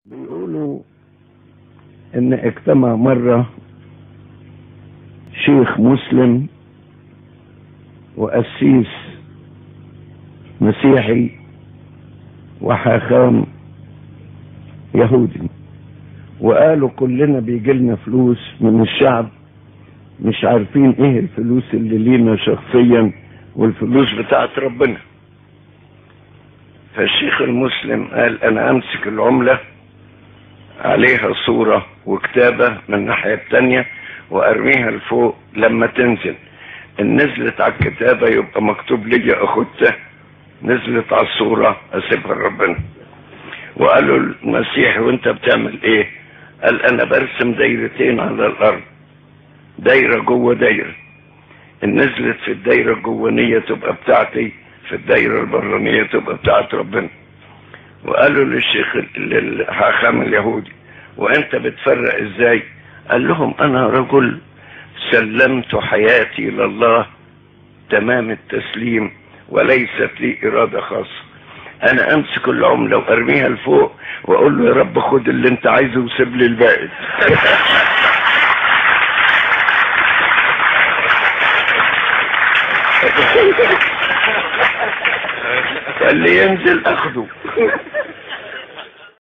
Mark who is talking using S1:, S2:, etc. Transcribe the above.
S1: بيقولوا ان اجتمع مرة شيخ مسلم وقسيس مسيحي وحاخام يهودي وقالوا كلنا بيجي لنا فلوس من الشعب مش عارفين ايه الفلوس اللي لينا شخصيا والفلوس بتاعت ربنا فالشيخ المسلم قال انا امسك العمله عليها صورة وكتابة من الناحية التانية وارميها لفوق لما تنزل ان نزلت على الكتابة يبقى مكتوب لي اخدتها نزلت على الصورة اسيبها لربنا وقالوا المسيح وانت بتعمل ايه قال انا برسم دايرتين على الارض دايرة جوه دايرة ان نزلت في الدايرة الجوانية تبقى بتاعتي في الدايرة البرانية تبقى بتاعت ربنا وقالوا للشيخ للحاخام اليهودي وانت بتفرق ازاي قال لهم انا رجل سلمت حياتي لله تمام التسليم وليست لي ارادة خاصة انا امسك العملة وارميها لفوق واقول له يا رب خد اللي انت عايزه وسيب لي الباقي اللي ينزل اخده